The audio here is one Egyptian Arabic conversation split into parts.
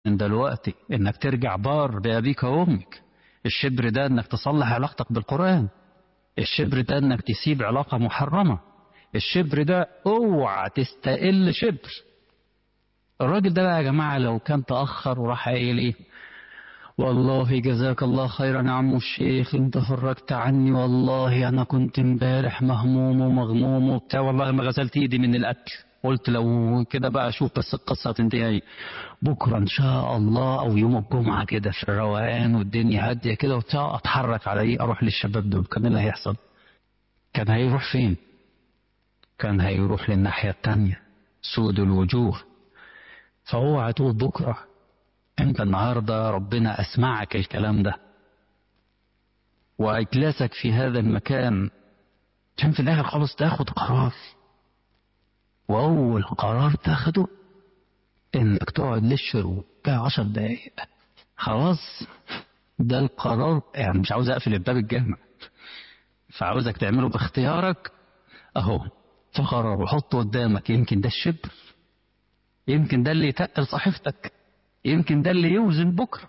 من دلوقتي انك ترجع بار بابيك وامك الشبر ده انك تصلح علاقتك بالقرآن الشبر ده انك تسيب علاقة محرمة الشبر ده اوعى تستقل شبر الراجل ده بقى يا جماعة لو كان تأخر وراح قايل ايه والله جزاك الله خيرا يا عم الشيخ انت فرجت عني والله انا كنت امبارح مهموم ومغموم وبتاع والله ما غسلت ايدي من الاكل قلت لو كده بقى اشوف بس القصه هتنتهي ايه بكره ان شاء الله او يوم الجمعه كده في الروقان والدنيا هاديه كده وبتاع اتحرك على ايه اروح للشباب دول كان اللي هيحصل كان هيروح فين كان هيروح للناحيه التانيه سود الوجوه فهو هتقول بكره انت النهارده ربنا اسمعك الكلام ده واجلسك في هذا المكان عشان في الاخر خالص تاخد قرار واول قرار تاخده انك تقعد للشروق بتاع عشر دقايق خلاص ده القرار يعني مش عاوز اقفل الباب الجامع فعاوزك تعمله باختيارك اهو فقرر وحطه قدامك يمكن ده الشبر يمكن ده اللي يتقل صحيفتك يمكن ده اللي يوزن بكره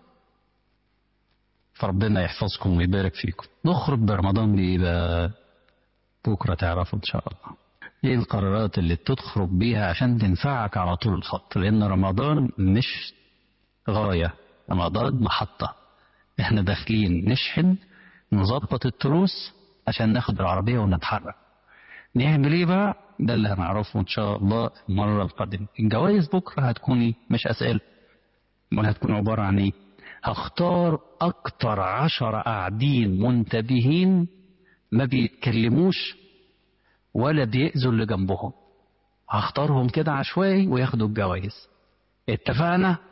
فربنا يحفظكم ويبارك فيكم نخرج برمضان بايه بقى بكره تعرفوا ان شاء الله ايه القرارات اللي تخرج بيها عشان تنفعك على طول الخط لان رمضان مش غايه رمضان محطه احنا داخلين نشحن نظبط التروس عشان ناخد العربيه ونتحرك نعمل ايه بقى ده اللي هنعرفه ان شاء الله المره القادمه الجوائز بكره هتكون ايه مش اسئله امال هتكون عباره عن ايه هختار اكتر عشرة قاعدين منتبهين ما بيتكلموش ولا بيأذوا اللي جنبهم هختارهم كده عشوائي وياخدوا الجوائز اتفقنا